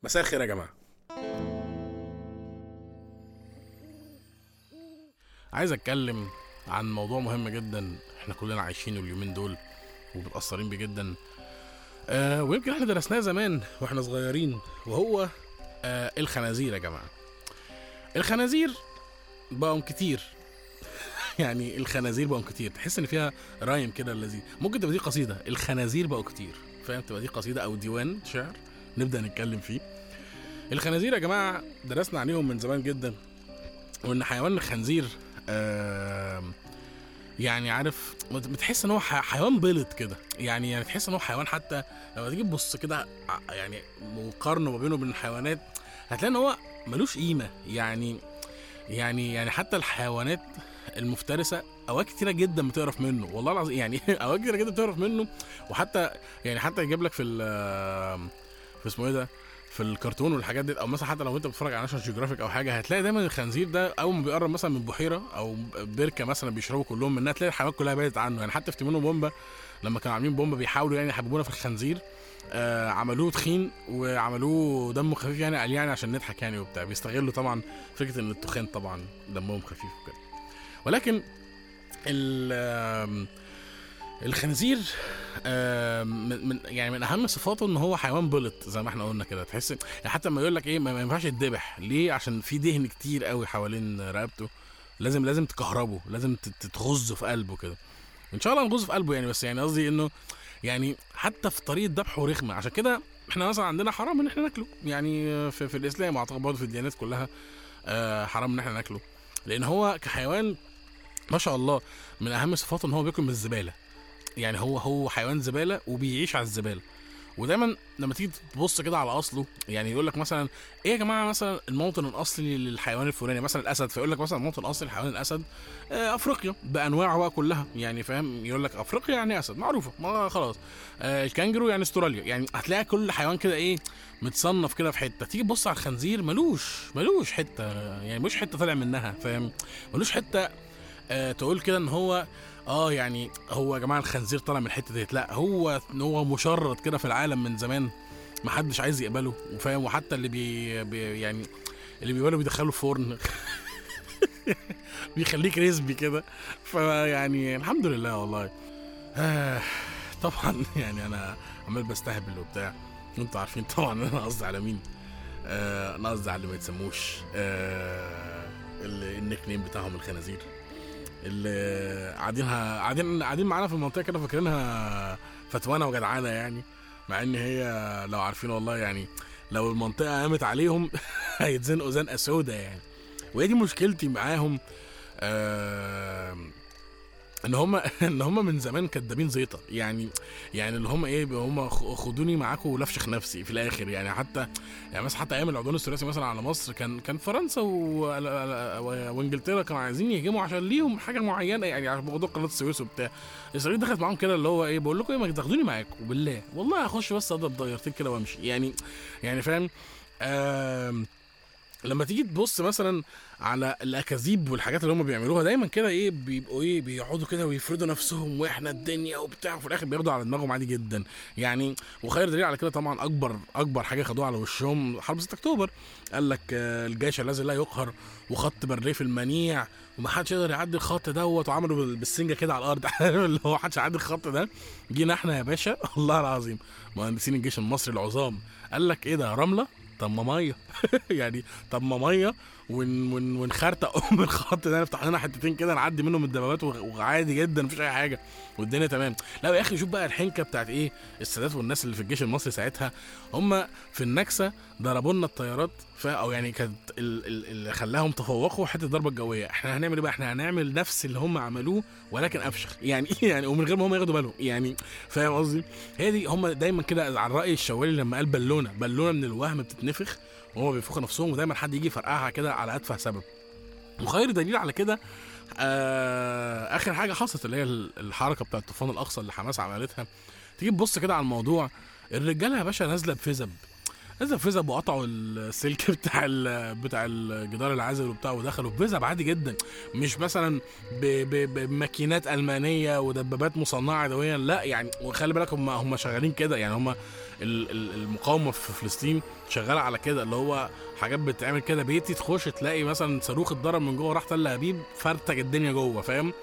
مساء الخير يا جماعه عايز اتكلم عن موضوع مهم جدا احنا كلنا عايشينه اليومين دول ومتاثرين بيه جدا آه ويمكن احنا درسناه زمان واحنا صغيرين وهو آه الخنازير يا جماعه الخنازير بقوا كتير يعني الخنازير بقوا كتير تحس ان فيها رايم كده الذي ممكن تبقى دي قصيده الخنازير بقوا كتير فاهم تبقى دي قصيده او ديوان شعر نبدا نتكلم فيه الخنازير يا جماعه درسنا عليهم من زمان جدا وان حيوان الخنزير آم، يعني عارف بتحس ان هو ح- حيوان بلط كده يعني يعني تحس ان هو حيوان حتى لما تيجي تبص كده ع- يعني مقارنه ما بينه وبين الحيوانات هتلاقي ان هو ملوش قيمه يعني يعني يعني حتى الحيوانات المفترسه اوقات كتيره جدا بتقرف منه والله العظيم يعني اوقات كتيره جدا بتقرف منه وحتى يعني حتى يجيب لك في ال- في اسمه ايه ده في الكرتون والحاجات دي او مثلا حتى لو انت بتتفرج على ناشونال جيوغرافيك او حاجه هتلاقي دايما الخنزير ده اول ما بيقرب مثلا من بحيره او بركه مثلا بيشربوا كلهم منها تلاقي الحيوانات كلها بعدت عنه يعني حتى في تيمون وبومبا لما كانوا عاملين بومبا بيحاولوا يعني يحببونا في الخنزير آه عملوه تخين وعملوه دمه خفيف يعني قال يعني عشان نضحك يعني وبتاع بيستغلوا طبعا فكره ان التخان طبعا دمهم خفيف وكده ولكن ال آم، الخنزير آم، من من- يعني من اهم صفاته ان هو حيوان بلط زي ما احنا قلنا كده تحس يعني حتى لما يقول لك ايه ما ما ينفعش يتذبح ليه عشان في دهن كتير قوي حوالين رقبته لازم لازم تكهربه لازم تت- تغزه في قلبه كده ان شاء الله نغزه في قلبه يعني بس يعني قصدي انه يعني حتى في طريقه ذبحه رخمه عشان كده احنا مثلا عندنا حرام ان احنا ناكله يعني في, في الاسلام واعتقد برضه في الديانات كلها آه، حرام ان احنا ناكله لان هو كحيوان ما شاء الله من اهم صفاته ان هو بياكل من الزباله يعني هو هو حيوان زباله وبيعيش على الزباله ودايما لما تيجي تبص كده على اصله يعني يقول لك مثلا ايه يا جماعه مثلا الموطن الاصلي للحيوان الفلاني مثلا الاسد فيقول لك مثلا الموطن الاصلي لحيوان الاسد آه افريقيا بانواعه بقى كلها يعني فاهم يقول لك افريقيا يعني اسد معروفه ما خلاص آه الكانجرو يعني استراليا يعني هتلاقي كل حيوان كده ايه متصنف كده في حته تيجي تبص على الخنزير ملوش ملوش حته يعني ملوش حته طالع منها فاهم ملوش حته آه تقول كده ان هو اه يعني هو يا جماعه الخنزير طالع من الحته ديت لا هو هو مشرد كده في العالم من زمان محدش عايز يقبله وفاهم وحتى اللي بي, بي يعني اللي بيقبله بيدخله فرن بيخليك ريسبي كده فيعني الحمد لله والله آه طبعا يعني انا عمال بستهبل وبتاع وانتوا عارفين طبعا انا قصدي على مين آه انا قصدي على اللي ما يتسموش آه اللي النيك نيم بتاعهم الخنازير اللي قاعدين قاعدين قاعدين معانا في المنطقه كده فاكرينها فتوانه وجدعانه يعني مع ان هي لو عارفين والله يعني لو المنطقه قامت عليهم هيتزنقوا زنقه سودا يعني وهي دي مشكلتي معاهم آه ان هم ان هم من زمان كدابين زيطه يعني يعني اللي هم ايه هم خدوني معاكم ولفشخ نفسي في الاخر يعني حتى يعني مثلا حتى ايام العدوان الثلاثي مثلا على مصر كان كان فرنسا و... وانجلترا كانوا عايزين يهجموا عشان ليهم حاجه معينه يعني عشان موضوع قناه السويس وبتاع اسرائيل دخلت معاهم كده اللي هو ايه بقول لكم ايه ما تاخدوني معاكم بالله والله هخش بس اضرب ضيرتين كده وامشي يعني يعني فاهم آم... لما تيجي تبص مثلا على الاكاذيب والحاجات اللي هم بيعملوها دايما كده ايه بيبقوا ايه بيقعدوا كده ويفرضوا نفسهم واحنا الدنيا وبتاع وفي الاخر بياخدوا على دماغهم عادي جدا يعني وخير دليل على كده طبعا اكبر اكبر حاجه خدوها على وشهم حرب 6 اكتوبر قال لك آه، الجيش الذي لا يقهر وخط بالريف المنيع ومحدش يقدر يعدي الخط دوت وعملوا بال- بالسنجه كده على الارض اللي هو محدش يعدي الخط ده جينا احنا يا باشا والله العظيم مهندسين الجيش المصري العظام قال لك ايه ده رمله طب ما ميه يعني طب ما ميه ون ون ونخرطق ام الخط ده نفتح لنا حتتين كده نعدي منهم الدبابات وغ- وعادي جدا مفيش اي حاجه والدنيا تمام لا يا اخي شوف بقى الحنكه بتاعت ايه السادات والناس اللي في الجيش المصري ساعتها هم في النكسه ضربوا لنا الطيارات ف او يعني كانت ال- ال- اللي خلاهم تفوقوا حته الضربه الجويه احنا هنعمل ايه بقى احنا هنعمل نفس اللي هم عملوه ولكن افشخ يعني يعني ومن غير ما هم ياخدوا بالهم يعني فاهم قصدي هي دي هم دايما كده على الراي الشوالي لما قال بالونه بالونه من الوهم بتتنفخ وهم بينفخوا نفسهم ودايما حد يجي يفرقعها كده على اتفه سبب وخير دليل على كده آه اخر حاجه حصلت اللي هي الحركه بتاعت الطوفان الاقصى اللي حماس عملتها تيجي تبص كده على الموضوع الرجاله يا باشا نازله بفزب نزل فيزب وقطعوا السلك بتاع ال- بتاع الجدار العازل وبتاع ودخلوا بفيزب عادي جدا مش مثلا ب- ب- بماكينات المانيه ودبابات مصنعه يدويا لا يعني وخلي بالك هم هم شغالين كده يعني هم ال- ال- المقاومه في فلسطين شغاله على كده اللي هو حاجات بتتعمل كده بيتي تخش تلاقي مثلا صاروخ اتضرب من جوه راح تل ابيب فرتك الدنيا جوه فاهم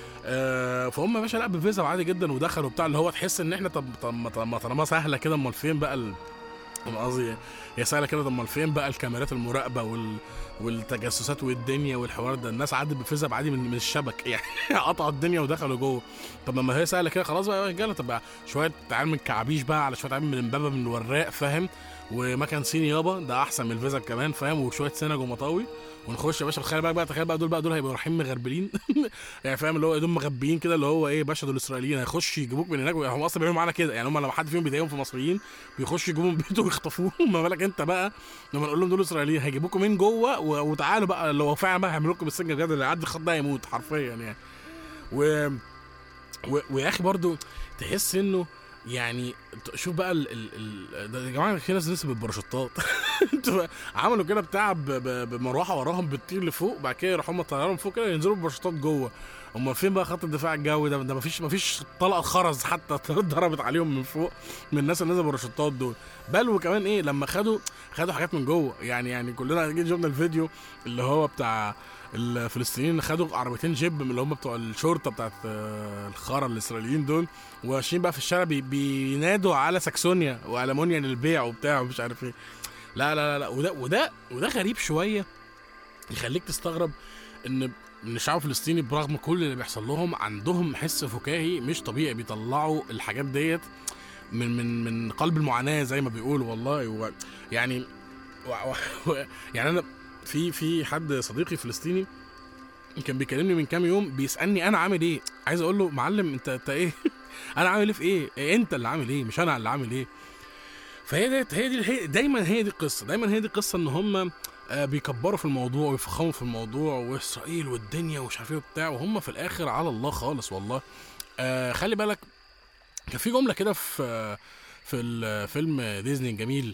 آه فهم يا باشا لا بفيزا عادي جدا ودخلوا بتاع اللي هو تحس ان احنا طب طب ما- طب ما طالما سهله كده امال فين بقى ال- أنا قصدي هي سهله كده طب امال فين بقى الكاميرات المراقبه وال والتجسسات والدنيا والحوار ده الناس عدت بفيزا عادي من, من الشبك يعني قطعوا الدنيا ودخلوا جوه طب لما هي سهله كده خلاص بقى يا رجاله طب بقى شويه تعال من كعبيش بقى على شويه تعال من امبابه من الوراق فاهم ومكان صيني يابا ده احسن من الفيزا كمان فاهم وشويه سنج ومطاوي ونخش يا باشا تخيل بقى بقى تخيل بقى دول بقى دول هيبقوا رايحين مغربلين يعني فاهم اللي هو دول مغبيين كده اللي هو ايه باشا دول اسرائيليين هيخشوا يجيبوك من هناك هم اصلا بيعملوا معانا كده يعني هم لما حد فيهم بيضايقهم في مصريين بيخشوا يجيبوهم من بيته ويخطفوهم ما بالك انت بقى لما نقول لهم دول اسرائيليين هيجيبوكم من جوه و- وتعالوا بقى لو فعلا بقى هيعملوا لكم السجن بجد اللي يعدي الخط ده هيموت حرفيا يعني و... و... ويا اخي برضو تحس انه يعني ت- شوف بقى ال ال ال ده يا جماعه في ناس لسه بالباراشوتات انتوا عملوا كده بتاع ب- ب- بمروحه وراهم بتطير لفوق بعد كده يروحوا هم طيارهم فوق كده ينزلوا بباراشوتات جوه هم فين بقى خط الدفاع الجوي ده ده مفيش مفيش طلقه خرز حتى ضربت عليهم من فوق من الناس اللي نزلوا باراشوتات دول بل وكمان ايه لما خدوا خدوا حاجات من جوه يعني يعني كلنا اكيد شفنا الفيديو اللي هو بتاع الفلسطينيين خدوا عربيتين جيب من اللي هم بتوع الشرطه بتاعت آه، الخرا الاسرائيليين دول وماشيين بقى في الشارع بي بينادوا على ساكسونيا والمونيا للبيع وبتاع ومش عارف ايه لا لا لا, لا. وده وده وده غريب شويه يخليك تستغرب ان ان الشعب الفلسطيني برغم كل اللي بيحصل لهم عندهم حس فكاهي مش طبيعي بيطلعوا الحاجات ديت من من من قلب المعاناه زي ما بيقولوا والله و يعني و و يعني انا في في حد صديقي فلسطيني كان بيكلمني من كام يوم بيسالني انا عامل ايه عايز اقول له معلم انت انت ايه انا عامل ايه في ايه إيه انت اللي عامل ايه مش انا اللي عامل ايه فهي ديت هي دي هي دايما هي دي القصه دايما هي دي القصه ان هم آه، بيكبروا في الموضوع ويفخموا في الموضوع واسرائيل والدنيا ومش عارف ايه وبتاع وهم في الاخر على الله خالص والله آه خلي بالك كان في جمله كده في في الفيلم ديزني الجميل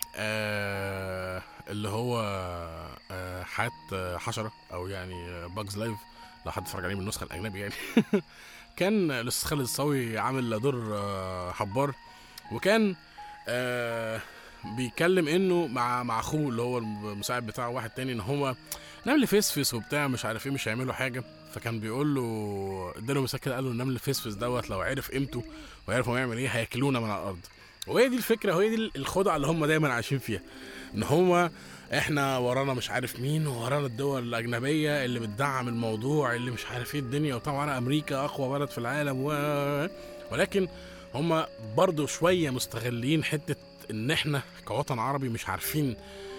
آه اللي هو آه حياة حشرة أو يعني باجز لايف لو حد اتفرج عليه من النسخة الأجنبي يعني كان الأستاذ خالد الصاوي عامل دور آه حبار وكان آه بيتكلم انه مع مع اخوه اللي هو المساعد بتاعه واحد تاني ان هو نمل فسفس وبتاع مش عارف ايه مش هيعملوا حاجه فكان بيقول له اداله مثال كده قال له النمل فسفس دوت لو عرف قيمته وعرف هو يعمل ايه هياكلونا من على الارض وهي دي الفكره وهي دي الخدعه اللي هم دايما عايشين فيها ان هو احنا ورانا مش عارف مين ورانا الدول الاجنبيه اللي بتدعم الموضوع اللي مش عارف ايه الدنيا وطبعا امريكا اقوى بلد في العالم و... ولكن هم برضو شويه مستغلين حته ان احنا كوطن عربي مش عارفين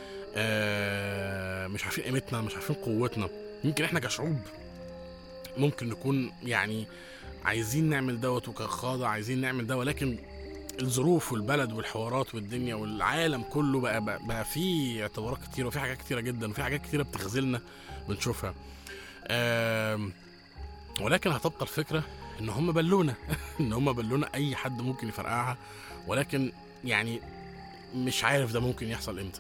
آه مش عارفين قيمتنا مش عارفين قوتنا يمكن احنا كشعوب ممكن نكون يعني عايزين نعمل دوت وكقادة عايزين نعمل ده ولكن الظروف والبلد والحوارات والدنيا والعالم كله بقى بقى, بقى فيه اعتبارات كتيرة وفي حاجات كتيرة جدا وفي حاجات كتيرة بتخذلنا بنشوفها آم، ولكن هتبقى الفكرة ان هم بلونا ان هم بلونا اي حد ممكن يفرقعها ولكن يعني مش عارف ده ممكن يحصل امتى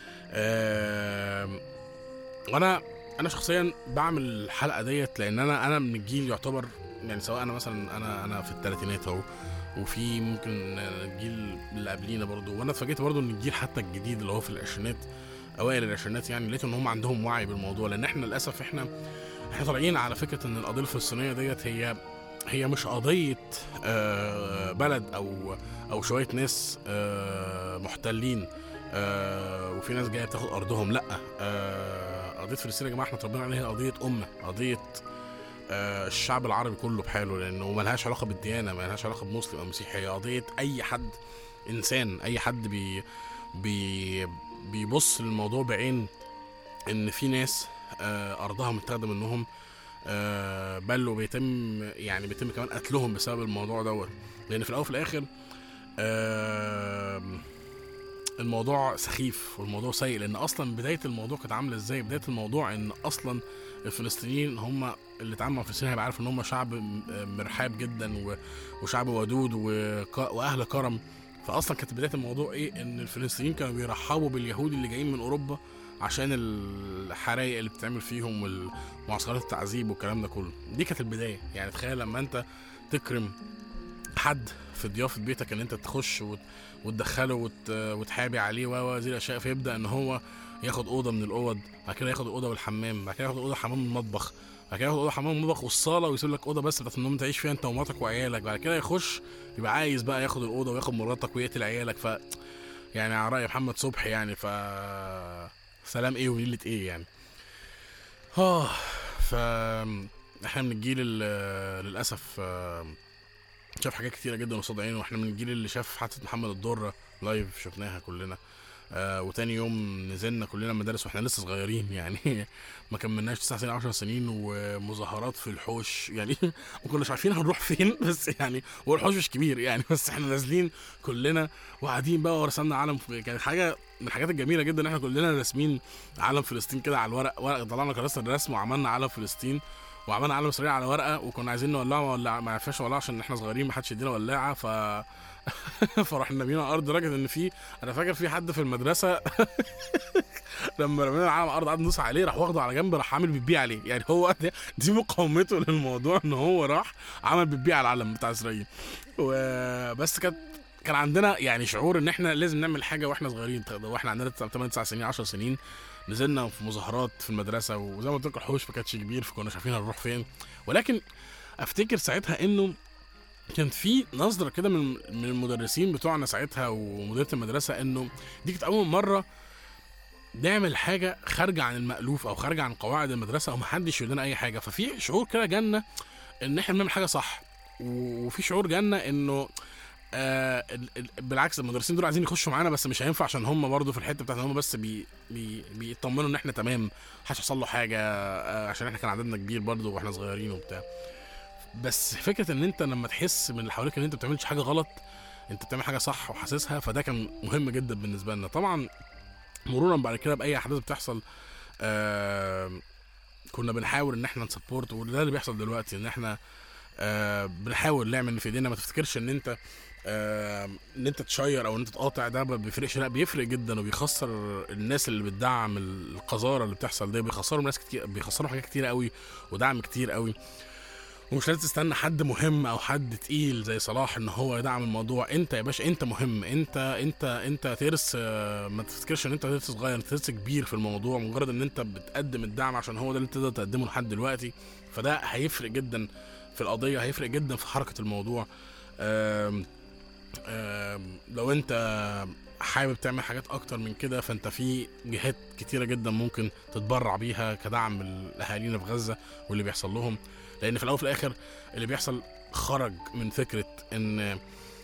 آم، وانا انا شخصيا بعمل الحلقه ديت لان انا انا من الجيل يعتبر يعني سواء انا مثلا انا انا في الثلاثينات اهو وفي ممكن الجيل اللي قبلينا برضو وانا اتفاجئت برضو ان الجيل حتى الجديد اللي هو في العشرينات اوائل العشرينات يعني لقيت ان هم عندهم وعي بالموضوع لان احنا للاسف احنا احنا طالعين على فكره ان القضيه الفلسطينيه ديت هي هي مش قضيه آه، بلد او او شويه ناس آه، محتلين آه، وفي ناس جايه تاخد ارضهم لا آه، قضيه فلسطين يا جماعه احنا اتربينا عليها قضيه امه قضيه آه، الشعب العربي كله بحاله لانه ملهاش علاقه بالديانه ملهاش علاقه بمسلم او مسيحي هي قضيه اي حد انسان اي حد بي بي بيبص للموضوع بعين ان في ناس آه، ارضها متاخده منهم آه، بل وبيتم يعني بيتم كمان قتلهم بسبب الموضوع دوت لان في الاول وفي الاخر آم، الموضوع سخيف والموضوع سيء لان اصلا بدايه الموضوع كانت عامله ازاي بدايه الموضوع ان اصلا الفلسطينيين هم اللي اتعاملوا مع الفلسطينيين هيبقى عارف ان هم شعب م- مرحاب جدا و- وشعب ودود وك- واهل كرم فاصلا كانت بدايه الموضوع ايه ان الفلسطينيين كانوا بيرحبوا باليهود اللي جايين من اوروبا عشان الحرايق اللي بتتعمل فيهم والمعسكرات التعذيب والكلام ده كله دي كانت البدايه يعني تخيل لما انت تكرم حد في ضيافه بيتك ان انت تخش وت... وتدخله وت... وتحابي عليه و هذه الاشياء فيبدا ان هو ياخد اوضه من الاوض بعد كده ياخد الاوضه والحمام بعد كده ياخد اوضه حمام المطبخ بعد كده ياخد اوضه حمام المطبخ والصاله ويسيب لك اوضه بس بتاعت النوم تعيش فيها انت ومراتك وعيالك بعد كده يخش يبقى عايز بقى ياخد الاوضه وياخد مراتك ويقتل عيالك ف يعني على راي محمد صبحي يعني ف سلام ايه وليله ايه يعني اه ف احنا من الجيل للاسف شاف حاجات كتيره جدا قصاد عينه واحنا من الجيل اللي شاف حادثه محمد الدره لايف شفناها كلنا آه وتاني يوم نزلنا كلنا مدارس واحنا لسه صغيرين يعني ما كملناش 9 سنين 10 سنين ومظاهرات في الحوش يعني ما كناش عارفين هنروح فين بس يعني والحوش مش كبير يعني بس احنا نازلين كلنا وقاعدين بقى ورسمنا علم كانت حاجه من الحاجات الجميله جدا ان احنا كلنا راسمين علم فلسطين كده على الورق ورق طلعنا كراسه الرسم وعملنا علم فلسطين وعملنا علم اسرائيل على ورقه وكنا عايزين نولعها ولا ما عرفناش نولعها عشان احنا صغيرين ما حدش يدينا ولاعه ف فرحنا نامين على الارض لدرجه ان في انا فاكر في حد في المدرسه لما رمينا العلم على الارض قعد ندوس عليه راح واخده على جنب راح عامل بيبيع عليه يعني هو دي مقاومته للموضوع ان هو راح عمل بيبيع على العلم بتاع اسرائيل وبس كانت كان عندنا يعني شعور ان احنا لازم نعمل حاجه واحنا صغيرين واحنا عندنا 8 9 سنين 10 سنين نزلنا في مظاهرات في المدرسه وزي ما قلت لك الحوش ما كانش كبير فكنا عارفين هنروح فين ولكن افتكر ساعتها انه كان في نظره كده من من المدرسين بتوعنا ساعتها ومديره المدرسه انه دي كانت اول مره نعمل حاجه خارجه عن المالوف او خارجه عن قواعد المدرسه ومحدش يقول لنا اي حاجه ففي شعور كده جالنا ان احنا بنعمل حاجه صح وفي شعور جالنا انه آه بالعكس المدرسين دول عايزين يخشوا معانا بس مش هينفع عشان هم برضه في الحته بتاعت هم بس بي بي بيطمنوا ان احنا تمام محدش حصل له حاجه آه عشان احنا كان عددنا كبير برضه واحنا صغيرين وبتاع بس فكره ان انت لما تحس من اللي حواليك ان انت ما بتعملش حاجه غلط انت بتعمل حاجه صح وحاسسها فده كان مهم جدا بالنسبه لنا طبعا مرورا بعد كده باي احداث بتحصل آه كنا بنحاول ان احنا نسبورت وده اللي بيحصل دلوقتي ان احنا آه بنحاول نعمل اللي في ايدينا ما تفتكرش ان انت آه ان انت تشير او ان انت تقاطع ده ما بيفرقش لا بيفرق جدا وبيخسر الناس اللي بتدعم القذاره اللي بتحصل دي بيخسروا ناس كتير بيخسروا حاجات كتير قوي ودعم كتير قوي ومش لازم تستنى حد مهم او حد تقيل زي صلاح ان هو يدعم الموضوع انت يا باشا انت مهم انت انت انت ترس ما تفتكرش ان انت ترس صغير انت ترس كبير في الموضوع مجرد ان انت بتقدم الدعم عشان هو ده اللي تقدر تقدمه لحد دلوقتي فده هيفرق جدا في القضيه هيفرق جدا في حركه الموضوع آم آم لو انت حابب تعمل حاجات اكتر من كده فانت في جهات كتيره جدا ممكن تتبرع بيها كدعم لاهالينا في غزه واللي بيحصل لهم لان في الاول وفي الاخر اللي بيحصل خرج من فكره ان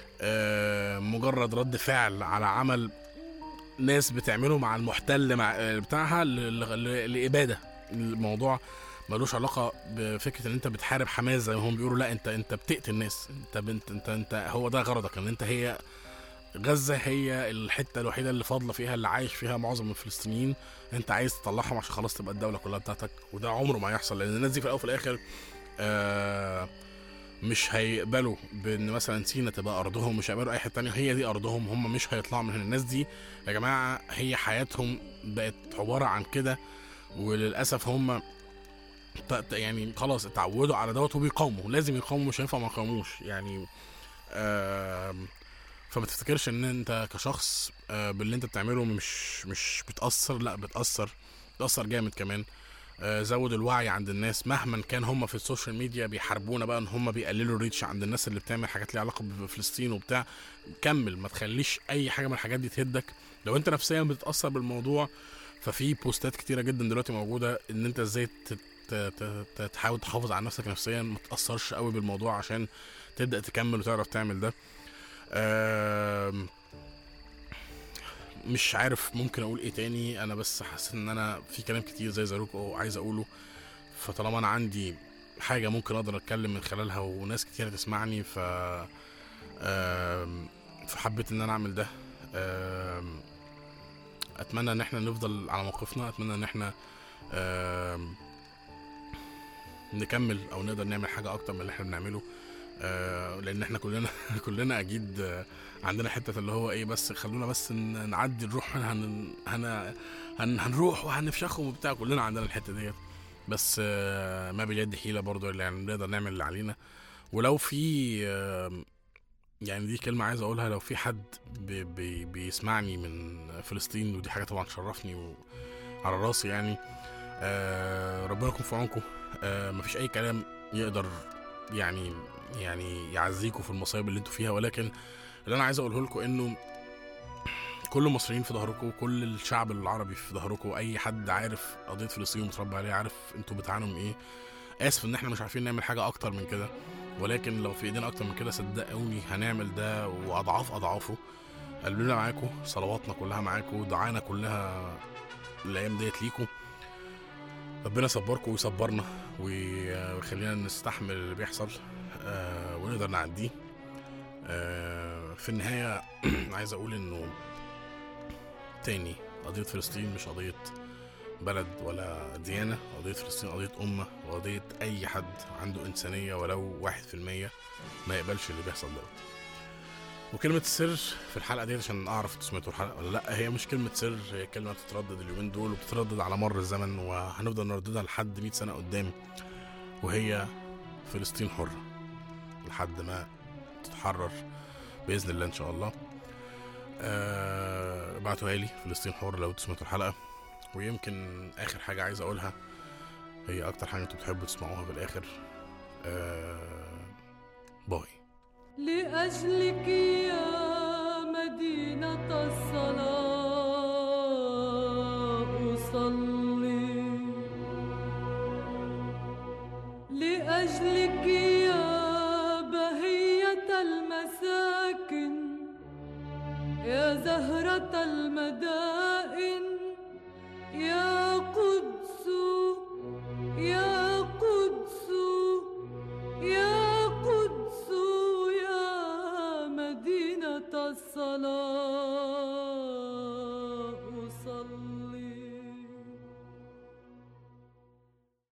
مجرد رد فعل على عمل ناس بتعمله مع المحتل مع بتاعها لاباده الموضوع ملوش علاقه بفكره ان انت بتحارب حماس زي ما هم بيقولوا لا انت انت بتقتل ناس انت انت انت, انت هو ده غرضك ان انت هي غزه هي الحته الوحيده اللي فاضله فيها اللي عايش فيها معظم الفلسطينيين انت عايز تطلعهم عشان خلاص تبقى الدوله كلها بتاعتك وده عمره ما هيحصل لان الناس دي في الاول وفي الاخر آه مش هيقبلوا بان مثلا سينا تبقى ارضهم مش هيقبلوا اي حته تانية هي دي ارضهم هم مش هيطلعوا من هنا الناس دي يا جماعه هي حياتهم بقت عباره عن كده وللاسف هم يعني خلاص اتعودوا على دوت وبيقاوموا لازم يقاوموا مش هينفع ما يقاوموش يعني آه فما تفتكرش ان انت كشخص آه باللي انت بتعمله مش مش بتاثر لا بتاثر بتاثر جامد كمان آه زود الوعي عند الناس مهما كان هم في السوشيال ميديا بيحاربونا بقى ان هم بيقللوا الريتش عند الناس اللي بتعمل حاجات ليها علاقه بفلسطين وبتاع كمل ما تخليش اي حاجه من الحاجات دي تهدك لو انت نفسيا بتتاثر بالموضوع ففي بوستات كتيره جدا دلوقتي موجوده ان انت ازاي تحاول تحافظ على نفسك نفسيا ما تاثرش قوي بالموضوع عشان تبدا تكمل وتعرف تعمل ده مش عارف ممكن اقول ايه تاني انا بس حاسس ان انا في كلام كتير زي زاروك عايز اقوله فطالما انا عندي حاجه ممكن اقدر اتكلم من خلالها وناس كتير تسمعني ف فحبيت ان انا اعمل ده اتمنى ان احنا نفضل على موقفنا اتمنى ان احنا نكمل او نقدر نعمل حاجه اكتر من اللي احنا بنعمله آه لان احنا كلنا كلنا اكيد آه، عندنا حته اللي هو ايه بس خلونا بس ن- نعدي نروح هن هن هن هنروح وهنفشخهم وبتاع كلنا عندنا الحته ديت بس آه ما باليد حيله برضه اللي يعني نقدر نعمل اللي علينا ولو في آه يعني دي كلمة عايز أقولها لو في حد بي بي بيسمعني من فلسطين ودي حاجة طبعا تشرفني وعلى راسي يعني آه ربنا يكون في عونكم آه مفيش أي كلام يقدر يعني يعني يعزيكم في المصايب اللي انتوا فيها ولكن اللي أنا عايز أقوله لكم إنه كل المصريين في ظهركم كل الشعب العربي في ظهركم أي حد عارف قضية فلسطين ومتربى عليها عارف انتوا بتعانوا من إيه آسف إن احنا مش عارفين نعمل حاجة أكتر من كده ولكن لو في ايدينا اكتر من كده صدقوني هنعمل ده واضعاف اضعافه قلبنا معاكم صلواتنا كلها معاكم دعانا كلها الايام ديت ليكم ربنا يصبركم ويصبرنا ويخلينا نستحمل اللي بيحصل آه ونقدر نعديه آه في النهاية عايز أقول إنه تاني قضية فلسطين مش قضية بلد ولا ديانة قضية فلسطين قضية أمة وقضية أي حد عنده إنسانية ولو واحد في المية ما يقبلش اللي بيحصل دوت وكلمة السر في الحلقة دي عشان أعرف انتوا سمعتوا الحلقة ولا لأ هي مش كلمة سر هي كلمة بتتردد اليومين دول وبتتردد على مر الزمن وهنفضل نرددها لحد 100 سنة قدام وهي فلسطين حرة لحد ما تتحرر بإذن الله إن شاء الله آه بعتوها لي فلسطين حرة لو انتوا سمعتوا الحلقة ويمكن آخر حاجة عايز أقولها هي أكتر حاجة انتوا بتحبوا تسمعوها في الآخر آه باي لأجلك يا مدينة الصلاة